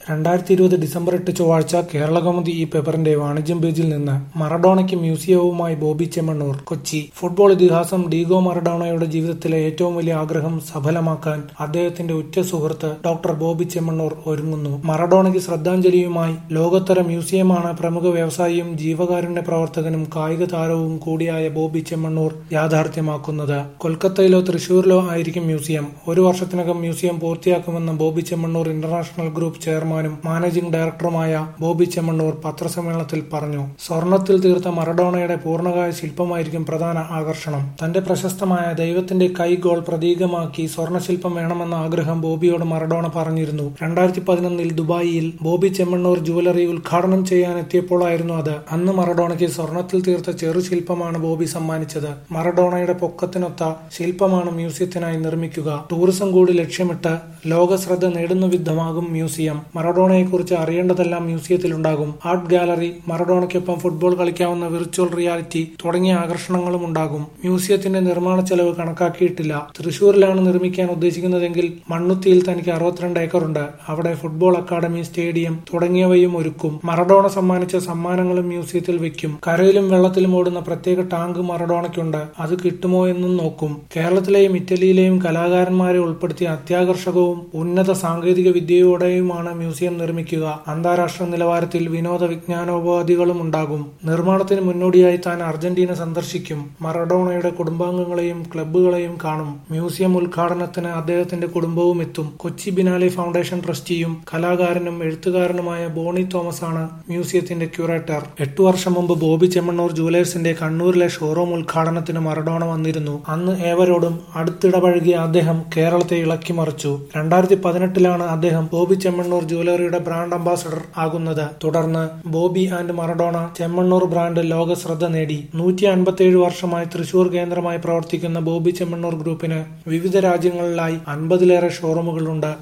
രണ്ടായിരത്തി ഇരുപത് ഡിസംബർ എട്ട് ചൊവ്വാഴ്ച കേരളകൗമുദി ഈ പേപ്പറിന്റെ വാണിജ്യം പേജിൽ നിന്ന് മറഡോണയ്ക്ക് മ്യൂസിയവുമായി ബോബി ചെമ്മണ്ണൂർ കൊച്ചി ഫുട്ബോൾ ഇതിഹാസം ഡീഗോ മറഡോണയുടെ ജീവിതത്തിലെ ഏറ്റവും വലിയ ആഗ്രഹം സഫലമാക്കാൻ അദ്ദേഹത്തിന്റെ ഉറ്റ സുഹൃത്ത് ഡോക്ടർ ബോബി ചെമ്മണ്ണൂർ ഒരുങ്ങുന്നു മറഡോണയ്ക്ക് ശ്രദ്ധാഞ്ജലിയുമായി ലോകോത്തര മ്യൂസിയമാണ് പ്രമുഖ വ്യവസായിയും ജീവകാരുണ്യ പ്രവർത്തകനും കായിക താരവും കൂടിയായ ബോബി ചെമ്മണ്ണൂർ യാഥാർത്ഥ്യമാക്കുന്നത് കൊൽക്കത്തയിലോ തൃശൂരിലോ ആയിരിക്കും മ്യൂസിയം ഒരു വർഷത്തിനകം മ്യൂസിയം പൂർത്തിയാക്കുമെന്ന് ബോബി ചെമ്മണ്ണൂർ ഇന്റർനാഷണൽ ഗ്രൂപ്പ് ചെയർമാനും മാനേജിംഗ് ഡയറക്ടറുമായ ബോബി ചെമ്മണ്ണൂർ പത്രസമ്മേളനത്തിൽ പറഞ്ഞു സ്വർണത്തിൽ തീർത്ത മറഡോണയുടെ പൂർണ്ണകായ ശില്പമായിരിക്കും പ്രധാന ആകർഷണം തന്റെ പ്രശസ്തമായ ദൈവത്തിന്റെ കൈ ഗോൾ പ്രതീകമാക്കി സ്വർണ്ണശില്പം വേണമെന്ന ആഗ്രഹം ബോബിയോട് മറഡോണ പറഞ്ഞിരുന്നു രണ്ടായിരത്തി പതിനൊന്നിൽ ദുബായിയിൽ ബോബി ചെമ്മണ്ണൂർ ജുവലറി ഉദ്ഘാടനം ചെയ്യാനെത്തിയപ്പോഴായിരുന്നു അത് അന്ന് മറഡോണയ്ക്ക് സ്വർണത്തിൽ തീർത്ത ചെറുശില്പമാണ് ബോബി സമ്മാനിച്ചത് മറഡോണയുടെ പൊക്കത്തിനൊത്ത ശില്പമാണ് മ്യൂസിയത്തിനായി നിർമ്മിക്കുക ടൂറിസം കൂടി ലക്ഷ്യമിട്ട് ലോകശ്രദ്ധ നേടുന്ന വിധമാകും മ്യൂസിയം മറഡോണയെക്കുറിച്ച് അറിയേണ്ടതെല്ലാം മ്യൂസിയത്തിലുണ്ടാകും ആർട്ട് ഗാലറി മറഡോണയ്ക്കൊപ്പം ഫുട്ബോൾ കളിക്കാവുന്ന വിർച്വൽ റിയാലിറ്റി തുടങ്ങിയ ആകർഷണങ്ങളും ഉണ്ടാകും മ്യൂസിയത്തിന്റെ നിർമ്മാണ ചെലവ് കണക്കാക്കിയിട്ടില്ല തൃശൂരിലാണ് നിർമ്മിക്കാൻ ഉദ്ദേശിക്കുന്നതെങ്കിൽ മണ്ണുത്തിയിൽ തനിക്ക് അറുപത്തിരണ്ട് ഏക്കറുണ്ട് അവിടെ ഫുട്ബോൾ അക്കാദമി സ്റ്റേഡിയം തുടങ്ങിയവയും ഒരുക്കും മറഡോണ സമ്മാനിച്ച സമ്മാനങ്ങളും മ്യൂസിയത്തിൽ വെക്കും കരയിലും വെള്ളത്തിലും ഓടുന്ന പ്രത്യേക ടാങ്ക് മറഡോണയ്ക്കുണ്ട് അത് കിട്ടുമോ എന്നും നോക്കും കേരളത്തിലെയും ഇറ്റലിയിലെയും കലാകാരന്മാരെ ഉൾപ്പെടുത്തി അത്യാകർഷകവും ഉന്നത സാങ്കേതിക വിദ്യയോടെയുമാണ് മ്യൂസിയം നിർമ്മിക്കുക അന്താരാഷ്ട്ര നിലവാരത്തിൽ വിനോദ വിജ്ഞാനോപാധികളും ഉണ്ടാകും നിർമ്മാണത്തിന് മുന്നോടിയായി താൻ അർജന്റീന സന്ദർശിക്കും മറഡോണയുടെ കുടുംബാംഗങ്ങളെയും ക്ലബ്ബുകളെയും കാണും മ്യൂസിയം ഉദ്ഘാടനത്തിന് അദ്ദേഹത്തിന്റെ കുടുംബവും എത്തും കൊച്ചി ബിനാലെ ഫൗണ്ടേഷൻ ട്രസ്റ്റിയും കലാകാരനും എഴുത്തുകാരനുമായ ബോണി തോമസ് ആണ് മ്യൂസിയത്തിന്റെ ക്യൂറേറ്റർ എട്ടു വർഷം മുമ്പ് ബോബി ചെമ്മണ്ണൂർ ജുവലേഴ്സിന്റെ കണ്ണൂരിലെ ഷോറൂം ഉദ്ഘാടനത്തിന് മറഡോണ വന്നിരുന്നു അന്ന് ഏവരോടും അടുത്തിടപഴകിയ അദ്ദേഹം കേരളത്തെ ഇളക്കിമറിച്ചു രണ്ടായിരത്തി പതിനെട്ടിലാണ് അദ്ദേഹം ബോബി ചെമ്മണ്ണൂർ ജുവലറിയുടെ ബ്രാൻഡ് അംബാസഡർ ആകുന്നത് തുടർന്ന് Bobby and Maradona Chemmanur brand ലോക ശ്രദ്ധ നേടി നൂറ്റി അൻപത്തിയേഴ് വർഷമായി തൃശൂർ കേന്ദ്രമായി പ്രവർത്തിക്കുന്ന ബോബി ചെമ്മണ്ണൂർ ഗ്രൂപ്പിന് വിവിധ രാജ്യങ്ങളിലായി അൻപതിലേറെ ഷോറൂമുകളുണ്ട്